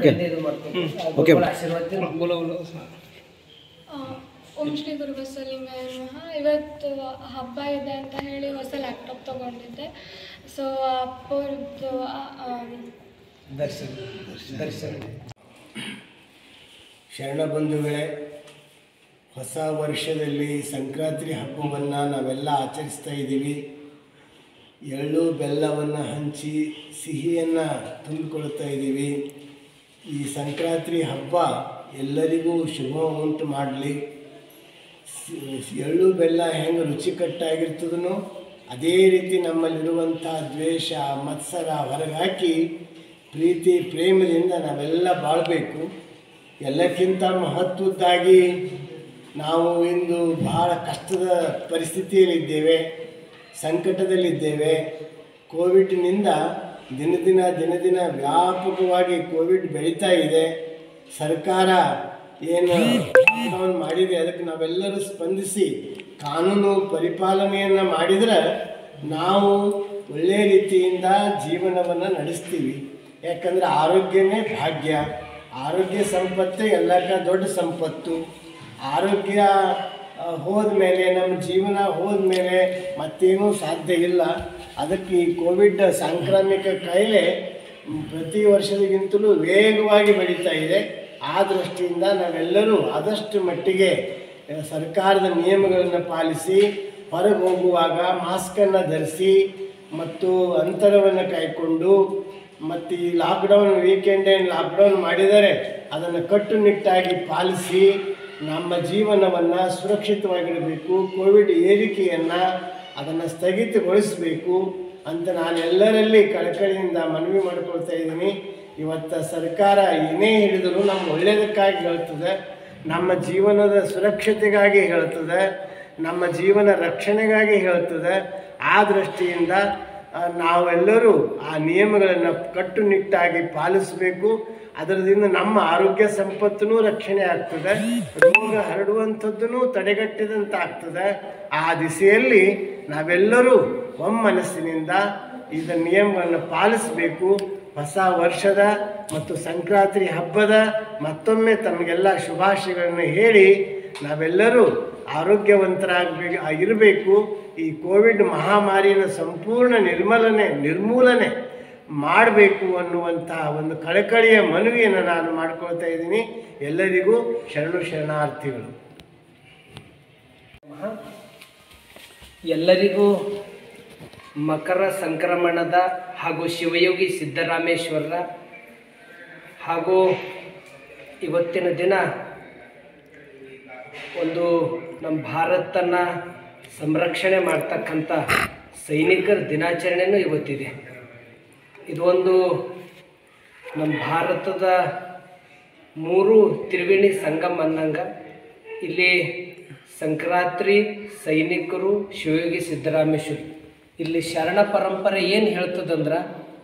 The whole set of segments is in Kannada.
Okay. ಇದು ಮಾಡ್ಕೊಂಡು Okay. ಆಶೀರ್ವಾದ ಬೋಲೋ ಬೋಲೋ ಆ, ಓಂ ಶ್ರೀ ಗುರು ಬಸವಲಿಂಗಾಯ ನಮಃ ಇವತ್ತು ಹಬ್ಬ ಇದೆ ಅಂತ ಹೇಳಿ ಹೊಸ ಲ್ಯಾಪ್ಟಾಪ್ ತೊಗೊಂಡಿದ್ದೆ ಸೊ ಅಪ್ಪವ್ರದ್ದು ದರ್ಶನ ದರ್ಶನ ಶರಣ ಬಂಧುಗಳೇ ಹೊಸ ವರ್ಷದಲ್ಲಿ ಸಂಕ್ರಾಂತಿ ಹಬ್ಬವನ್ನು ನಾವೆಲ್ಲ ಆಚರಿಸ್ತಾ ಇದ್ದೀವಿ ಎಳ್ಳು ಬೆಲ್ಲವನ್ನು ಹಂಚಿ ಸಿಹಿಯನ್ನು ತುಂಬಿಕೊಳ್ತಾ ಇದ್ದೀವಿ ಈ ಸಂಕ್ರಾಂತಿ ಹಬ್ಬ ಎಲ್ಲರಿಗೂ ಶುಭ ಉಂಟು ಮಾಡಲಿ ಎಳ್ಳು ಬೆಲ್ಲ ಹೆಂಗೆ ರುಚಿಕಟ್ಟಾಗಿರ್ತದನೋ ಅದೇ ರೀತಿ ನಮ್ಮಲ್ಲಿರುವಂಥ ದ್ವೇಷ ಮತ್ಸರ ಹೊರಗಾಕಿ ಪ್ರೀತಿ ಪ್ರೇಮದಿಂದ ನಾವೆಲ್ಲ ಬಾಳಬೇಕು ಎಲ್ಲಕ್ಕಿಂತ ಮಹತ್ವದ್ದಾಗಿ ನಾವು ಇಂದು ಬಹಳ ಕಷ್ಟದ ಪರಿಸ್ಥಿತಿಯಲ್ಲಿದ್ದೇವೆ ಸಂಕಟದಲ್ಲಿದ್ದೇವೆ ಕೋವಿಡ್ನಿಂದ ದಿನ ದಿನ ದಿನ ದಿನ ವ್ಯಾಪಕವಾಗಿ ಕೋವಿಡ್ ಬೆಳೀತಾ ಇದೆ ಸರ್ಕಾರ ಏನು ಲಾಕ್ಡೌನ್ ಮಾಡಿದೆ ಅದಕ್ಕೆ ನಾವೆಲ್ಲರೂ ಸ್ಪಂದಿಸಿ ಕಾನೂನು ಪರಿಪಾಲನೆಯನ್ನು ಮಾಡಿದರೆ ನಾವು ಒಳ್ಳೆಯ ರೀತಿಯಿಂದ ಜೀವನವನ್ನು ನಡೆಸ್ತೀವಿ ಯಾಕಂದರೆ ಆರೋಗ್ಯನೇ ಭಾಗ್ಯ ಆರೋಗ್ಯ ಸಂಪತ್ತೇ ಎಲ್ಲಕ್ಕ ದೊಡ್ಡ ಸಂಪತ್ತು ಆರೋಗ್ಯ ಹೋದ ಮೇಲೆ ನಮ್ಮ ಜೀವನ ಹೋದ ಮೇಲೆ ಮತ್ತೇನೂ ಸಾಧ್ಯ ಇಲ್ಲ ಅದಕ್ಕೆ ಈ ಕೋವಿಡ್ ಸಾಂಕ್ರಾಮಿಕ ಕಾಯಿಲೆ ಮ್, ಪ್ರತಿ ವರ್ಷದಗಿಂತಲೂ ವೇಗವಾಗಿ ಬೆಳೀತಾ ಇದೆ ಆ ದೃಷ್ಟಿಯಿಂದ ನಾವೆಲ್ಲರೂ ಆದಷ್ಟು ಮಟ್ಟಿಗೆ ಆ, ಸರ್ಕಾರದ ನಿಯಮಗಳನ್ನು ಪಾಲಿಸಿ ಹೊರಗೆ ಹೋಗುವಾಗ ಮಾಸ್ಕನ್ನು ಧರಿಸಿ ಮತ್ತು ಅಂತರವನ್ನು ಕಾಯ್ಕೊಂಡು ಮತ್ತು ಈ ಲಾಕ್ಡೌನ್ ವೀಕೆಂಡ್ ಏನು ಲಾಕ್ಡೌನ್ ಮಾಡಿದರೆ ಅದನ್ನು ಕಟ್ಟುನಿಟ್ಟಾಗಿ ಪಾಲಿಸಿ ನಮ್ಮ ಜೀವನವನ್ನು ಸುರಕ್ಷಿತವಾಗಿಡಬೇಕು ಕೋವಿಡ್ ಏರಿಕೆಯನ್ನು ಅದನ್ನು ಸ್ಥಗಿತಗೊಳಿಸಬೇಕು ಅಂತ ನಾನು ಎಲ್ಲರಲ್ಲಿ ಕಳಕಳಿಯಿಂದ ಮನವಿ ಮಾಡ್ಕೊಳ್ತಾ ಇದ್ದೀನಿ ಇವತ್ತು ಸರ್ಕಾರ ಏನೇ ಹೇಳಿದರೂ ನಮ್ಮ ಒಳ್ಳೆಯದಕ್ಕಾಗಿ ಹೇಳ್ತದೆ ನಮ್ಮ ಜೀವನದ ಸುರಕ್ಷತೆಗಾಗಿ ಹೇಳ್ತದೆ ನಮ್ಮ ಜೀವನ ರಕ್ಷಣೆಗಾಗಿ ಹೇಳ್ತದೆ ಆ ದೃಷ್ಟಿಯಿಂದ ಆ, ನಾವೆಲ್ಲರೂ ಆ ನಿಯಮಗಳನ್ನು ಕಟ್ಟುನಿಟ್ಟಾಗಿ ಪಾಲಿಸಬೇಕು ಅದರಿಂದ ನಮ್ಮ ಆರೋಗ್ಯ ಸಂಪತ್ತೂ ರಕ್ಷಣೆ ಆಗ್ತದೆ ರೋಗ ಹರಡುವಂಥದ್ದನ್ನು ತಡೆಗಟ್ಟಿದಂತ ಆಗ್ತದೆ ಆ ದಿಸೆಯಲ್ಲಿ ನಾವೆಲ್ಲರೂ ಒಮ್ಮನಸ್ಸಿನಿಂದ ಇದ ನಿಯಮಗಳನ್ನು ಪಾಲಿಸಬೇಕು ಹೊಸ ವರ್ಷದ ಮತ್ತು ಸಂಕ್ರಾಂತಿ ಹಬ್ಬದ ಮತ್ತೊಮ್ಮೆ ತಮಗೆಲ್ಲ ಶುಭಾಶಯಗಳನ್ನು ಹೇಳಿ ನಾವೆಲ್ಲರೂ ಆರೋಗ್ಯವಂತರಾಗಬೇಕು ಆಗಿರಬೇಕು ಈ ಕೋವಿಡ್ ಮಹಾಮಾರಿಯನ್ನು ಸಂಪೂರ್ಣ ನಿರ್ಮಲನೆ ನಿರ್ಮೂಲನೆ ಮಾಡಬೇಕು ಅನ್ನುವಂಥ ಒಂದು ಕಳಕಳಿಯ ಮನವಿಯನ್ನು ನಾನು ಮಾಡ್ಕೊಳ್ತಾ ಇದ್ದೀನಿ ಎಲ್ಲರಿಗೂ ಶರಣು ಶರಣಾರ್ಥಿಗಳು ಎಲ್ಲರಿಗೂ ಮಕರ ಸಂಕ್ರಮಣದ ಹಾಗೂ ಶಿವಯೋಗಿ ಸಿದ್ದರಾಮೇಶ್ವರರ ಹಾಗೂ ಇವತ್ತಿನ ದಿನ ಒಂದು ನಮ್ಮ ಭಾರತನ ಸಂರಕ್ಷಣೆ ಮಾಡ್ತಕ್ಕಂಥ ಸೈನಿಕರ ದಿನಾಚರಣೆನೂ ಇವತ್ತಿದೆ ಇದು ಒಂದು ನಮ್ಮ ಭಾರತದ ಮೂರು ತ್ರಿವೇಣಿ ಸಂಗಮ ಅನ್ನಂಗ ಇಲ್ಲಿ ಸಂಕ್ರಾಂತಿ ಸೈನಿಕರು ಶಿವಯೋಗಿ ಸಿದ್ದರಾಮೇಶ್ವರಿ ಇಲ್ಲಿ ಶರಣ ಪರಂಪರೆ ಏನು ಹೇಳ್ತದಂದ್ರೆ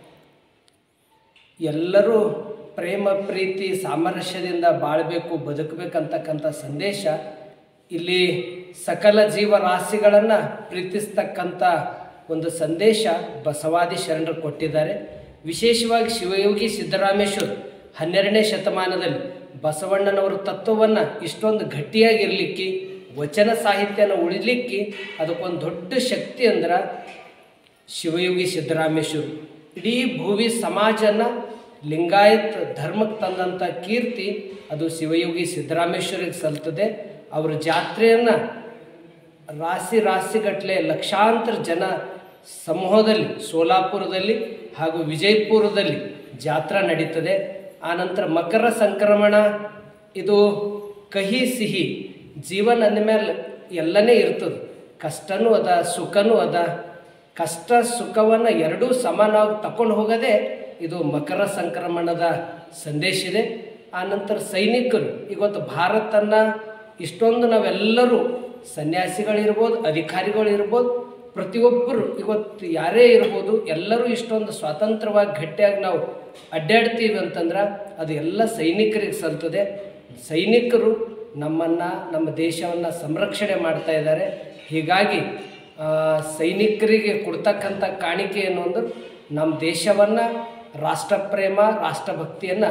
ಎಲ್ಲರೂ ಪ್ರೇಮ ಪ್ರೀತಿ ಸಾಮರಸ್ಯದಿಂದ ಬಾಳಬೇಕು ಬದುಕಬೇಕಂತಕ್ಕಂಥ ಸಂದೇಶ ಇಲ್ಲಿ ಸಕಲ ಜೀವರಾಶಿಗಳನ್ನು ಪ್ರೀತಿಸ್ತಕ್ಕಂಥ ಒಂದು ಸಂದೇಶ ಬಸವಾದಿ ಶರಣರು ಕೊಟ್ಟಿದ್ದಾರೆ ವಿಶೇಷವಾಗಿ ಶಿವಯೋಗಿ ಸಿದ್ದರಾಮೇಶ್ವರ್ ಹನ್ನೆರಡನೇ ಶತಮಾನದಲ್ಲಿ ಬಸವಣ್ಣನವರ ತತ್ವವನ್ನು ಇಷ್ಟೊಂದು ಗಟ್ಟಿಯಾಗಿರಲಿಕ್ಕೆ ವಚನ ಸಾಹಿತ್ಯನ ಉಳಿಲಿಕ್ಕೆ ಅದಕ್ಕೊಂದು ದೊಡ್ಡ ಶಕ್ತಿ ಅಂದ್ರೆ ಶಿವಯೋಗಿ ಸಿದ್ದರಾಮೇಶ್ವರು ಇಡೀ ಭೂವಿ ಸಮಾಜನ ಲಿಂಗಾಯತ್ ಧರ್ಮಕ್ಕೆ ತಂದಂಥ ಕೀರ್ತಿ ಅದು ಶಿವಯೋಗಿ ಸಿದ್ದರಾಮೇಶ್ವರಿಗೆ ಸಲ್ತದೆ ಅವರ ಜಾತ್ರೆಯನ್ನು ರಾಶಿ ರಾಶಿಗಟ್ಟಲೆ ಲಕ್ಷಾಂತರ ಜನ ಸಮೂಹದಲ್ಲಿ ಸೋಲಾಪುರದಲ್ಲಿ ಹಾಗೂ ವಿಜಯಪುರದಲ್ಲಿ ಜಾತ್ರಾ ನಡೀತದೆ ಆನಂತರ ಮಕರ ಸಂಕ್ರಮಣ ಇದು ಕಹಿ ಸಿಹಿ ಜೀವನ ಅಂದಮೇಲೆ ಎಲ್ಲನೇ ಇರ್ತದೆ ಕಷ್ಟನೂ ಅದ ಸುಖನೂ ಅದ ಕಷ್ಟ ಸುಖವನ್ನು ಎರಡೂ ಸಮಾನವಾಗಿ ತಕೊಂಡು ಹೋಗೋದೇ ಇದು ಮಕರ ಸಂಕ್ರಮಣದ ಸಂದೇಶ ಇದೆ ಆನಂತರ ಸೈನಿಕರು ಇವತ್ತು ಭಾರತನ ಇಷ್ಟೊಂದು ನಾವೆಲ್ಲರೂ ಸನ್ಯಾಸಿಗಳಿರ್ಬೋದು ಅಧಿಕಾರಿಗಳಿರ್ಬೋದು ಪ್ರತಿಯೊಬ್ಬರು ಇವತ್ತು ಯಾರೇ ಇರ್ಬೋದು ಎಲ್ಲರೂ ಇಷ್ಟೊಂದು ಸ್ವತಂತ್ರವಾಗಿ ಗಟ್ಟಿಯಾಗಿ ನಾವು ಅಡ್ಡಾಡ್ತೀವಿ ಅಂತಂದ್ರೆ ಅದು ಎಲ್ಲ ಸೈನಿಕರಿಗೆ ಸಲ್ತದೆ ಸೈನಿಕರು ನಮ್ಮನ್ನು ನಮ್ಮ ದೇಶವನ್ನು ಸಂರಕ್ಷಣೆ ಮಾಡ್ತಾ ಇದ್ದಾರೆ ಹೀಗಾಗಿ ಆ, ಸೈನಿಕರಿಗೆ ಕೊಡ್ತಕ್ಕಂಥ ಕಾಣಿಕೆ ಏನು ಅಂದ್ರೆ ನಮ್ಮ ದೇಶವನ್ನು ರಾಷ್ಟ್ರಪ್ರೇಮ ರಾಷ್ಟ್ರಭಕ್ತಿಯನ್ನು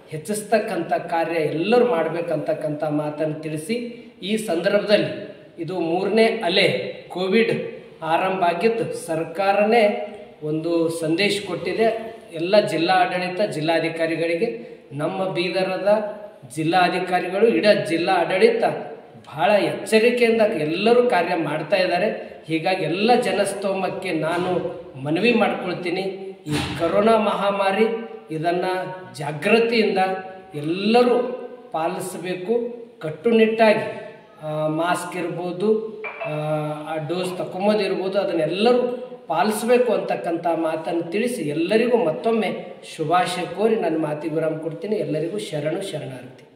ಹೆಚ್ಚಿಸ್ತಕ್ಕಂಥ ಕಾರ್ಯ ಎಲ್ಲರೂ ಮಾಡಬೇಕಂತಕ್ಕಂಥ ಮಾತನ್ನು ತಿಳಿಸಿ ಈ ಸಂದರ್ಭದಲ್ಲಿ ಇದು ಮೂರನೇ ಅಲೆ ಕೋವಿಡ್ ಆರಂಭ ಆಗಿದ್ದು ಸರ್ಕಾರನೇ ಒಂದು ಸಂದೇಶ ಕೊಟ್ಟಿದೆ ಎಲ್ಲ ಜಿಲ್ಲಾ ಆಡಳಿತ ಜಿಲ್ಲಾಧಿಕಾರಿಗಳಿಗೆ ನಮ್ಮ ಬೀದರದ ಜಿಲ್ಲಾಧಿಕಾರಿಗಳು ಇಡೀ ಜಿಲ್ಲಾ ಆಡಳಿತ ಬಹಳ ಎಚ್ಚರಿಕೆಯಿಂದ ಎಲ್ಲರೂ ಕಾರ್ಯ ಮಾಡ್ತಾ ಇದ್ದಾರೆ ಹೀಗಾಗಿ ಎಲ್ಲ ಜನಸ್ತೋಮಕ್ಕೆ ನಾನು ಮನವಿ ಮಾಡ್ಕೊಳ್ತೀನಿ ಈ ಕರೋನಾ ಮಹಾಮಾರಿ ಇದನ್ನು ಜಾಗೃತಿಯಿಂದ ಎಲ್ಲರೂ ಪಾಲಿಸಬೇಕು ಕಟ್ಟುನಿಟ್ಟಾಗಿ ಆ, ಮಾಸ್ಕ್ ಇರ್ಬೋದು ಆ, ಆ ಡೋಸ್ ತಗೊಂಬೋದಿರ್ಬೋದು ಅದನ್ನೆಲ್ಲರೂ ಪಾಲಿಸಬೇಕು ಅಂತಕ್ಕಂಥ ಮಾತನ್ನು ತಿಳಿಸಿ ಎಲ್ಲರಿಗೂ ಮತ್ತೊಮ್ಮೆ ಶುಭಾಶಯ ಕೋರಿ ನನ್ನ ಮಾತಿಗೆ ವಿರಾಮ ಕೊಡ್ತೀನಿ ಎಲ್ಲರಿಗೂ ಶರಣು ಶರಣಾರ್ಥಿ